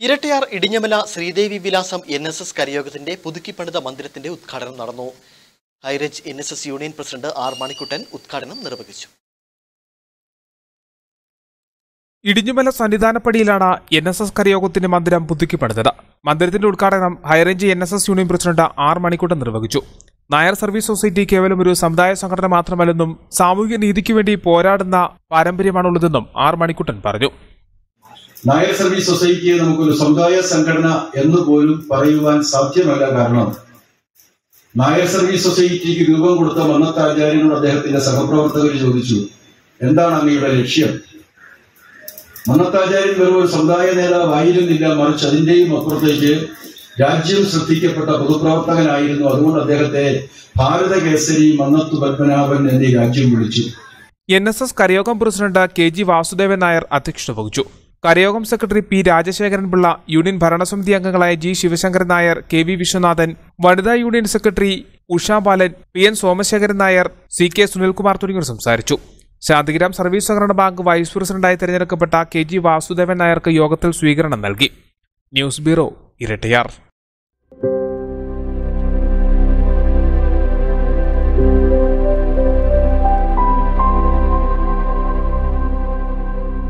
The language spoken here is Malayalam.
Irattayar Idinjamala Sreedevi Vilasam N S S കരയോഗത്തിന്റെ പുതുക്കിപ്പണിത മന്ദിരത്തിന്റെ ഉദ്ഘാടനം നടന്നു high range N S S union president R Manikuttan ഉദ്ഘാടനം നിർവഹിച്ചു ഇടിഞ്ഞുമല സന്നിധാനപ്പടിയിലാണ് എൻ എസ് എസ് കരയോഗത്തിന്റെ മന്ദിരം പുതുക്കി പണിതത് മന്ദിരത്തിന്റെ ഉദ്ഘാടനം high range N S S union president R Manikuttan നിർവഹിച്ചു നായർ സർവീസ് സൊസൈറ്റി കേവലം ഒരു സമുദായ സംഘടന മാത്രമല്ലെന്നും സാമൂഹിക നീതിക്ക് വേണ്ടി പോരാടുന്ന പാരമ്പര്യമാണുള്ളതെന്നും ആർ മണിക്കുട്ടൻ പറഞ്ഞു നായർ സർവീസ് സൊസൈറ്റിയെ നമുക്കൊരു സമുദായ സംഘടന എന്ന് പോലും പറയുവാൻ സാധ്യമല്ല കാരണം നായർ സർവീസ് സൊസൈറ്റിക്ക് രൂപം കൊടുത്ത മന്നത്താചാര്യനോട് അദ്ദേഹത്തിന്റെ സഹപ്രവർത്തകർ ചോദിച്ചു എന്താണ് അങ്ങയുടെ ലക്ഷ്യം മന്നത്താചാര്യൻ വെറും ഒരു സമുദായ നേതാവായിരുന്നില്ല മറിച്ച് അതിന്റെയും അപ്പുറത്തേക്ക് രാജ്യം ശ്രദ്ധിക്കപ്പെട്ട പൊതുപ്രവർത്തകനായിരുന്നു അതുകൊണ്ട് അദ്ദേഹത്തെ ഭാരത കേസരി മന്നത്തു പത്മനാഭൻ എന്നീ രാജ്യം വിളിച്ചു എൻ എസ് എസ് കരയോഗം president K G Vasudevan Nair അധ്യക്ഷത വഹിച്ചു കരയോഗം secretary P Rajasekharan Pillai union ഭരണസമിതി അംഗങ്ങളായ G Sivasankaran Nair K V Viswanathan വനിതാ union secretary Usha Balan P N Somasekharan Nair C K Sunilkumar തുടങ്ങിയവർ സംസാരിച്ചു ശാന്തിഗ്രാം സർവീസ് സഹകരണ ബാങ്ക് വൈസ് പ്രസിഡന്റായി തെരഞ്ഞെടുക്കപ്പെട്ട കെ ജി വാസുദേവൻ നായർക്ക് യോഗത്തിൽ സ്വീകരണം നൽകി ന്യൂസ് ബ്യൂറോ ഇരട്ടയാർ